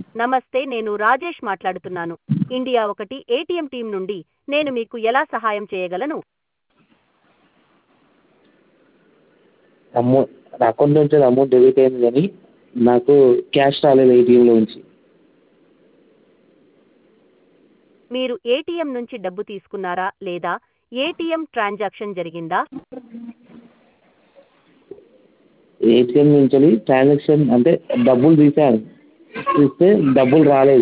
నమస్తే నేను రాజేష్ మాట్లాడుతున్నాను ఇండియా ఒకటి ఏటీఎం టీం నుండి నేను మీకు ఎలా సహాయం చేయగలను అమౌంట్ నా అకౌంట్ నుంచి అమౌంట్ డెబిట్ అయింది కానీ నాకు క్యాష్ రాలేదు ఏటీఎంలో నుంచి మీరు ఏటీఎం నుంచి డబ్బు తీసుకున్నారా లేదా ఏటీఎం ట్రాన్సాక్షన్ జరిగిందా ఏటీఎం నుంచి ట్రాన్సాక్షన్ అంటే డబ్బులు తీసాను తీస్తే డబ్బులు రాలేదు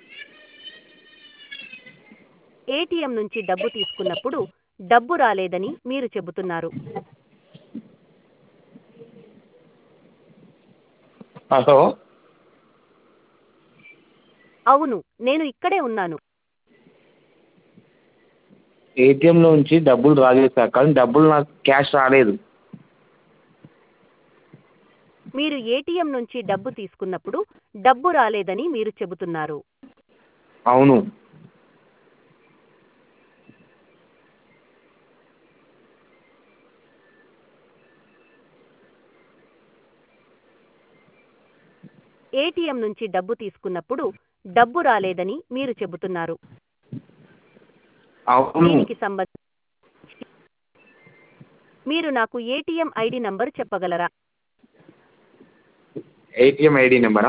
ఏటీఎం నుంచి డబ్బు తీసుకున్నప్పుడు డబ్బు రాలేదని మీరు చెబుతున్నారు హలో అవును నేను ఇక్కడే ఉన్నాను ఏటీఎంలో నుంచి డబ్బులు రాలేదు సార్ కానీ డబ్బులు నాకు క్యాష్ రాలేదు మీరు ఏటీఎం నుంచి డబ్బు తీసుకున్నప్పుడు డబ్బు రాలేదని మీరు చెబుతున్నారు అవును ఏటీఎం నుంచి డబ్బు తీసుకున్నప్పుడు డబ్బు రాలేదని మీరు చెబుతున్నారు అవును దీనికి సంబంధించి మీరు నాకు ఏటీఎం ఐడి నంబర్ చెప్పగలరా ఏటీఎం ఐడి నెంబరా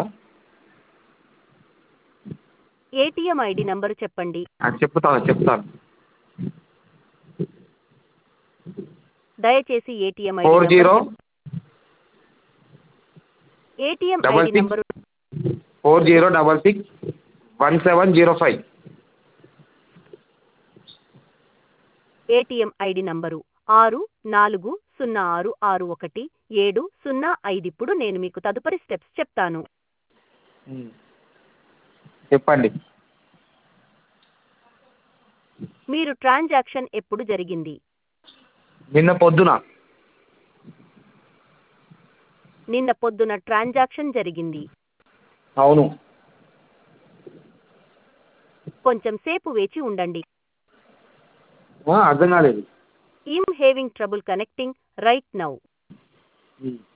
ఏటీఎం ఐడి నంబర్ చెప్పండి చెప్తాను చెప్తాను దయచేసి ATM ID four number zero చెప్పండి. ATM double ID six number four zero double six one seven zero five ATM ID number ఆరు నాలుగు సున్నా ఆరు ఆరు ఒకటి ఏడు సున్నా ఐదు ఇప్పుడు నేను మీకు తదుపరి స్టెప్స్ చెప్తాను చెప్పండి మీరు ట్రాన్సాక్షన్ ఎప్పుడు జరిగింది నిన్న పొద్దున నిన్న పొద్దున ట్రాన్సాక్షన్ జరిగింది అవును కొంచెం సేపు వేచి ఉండండి ఆ, అర్థం కాలేదు I'm having trouble connecting right now um.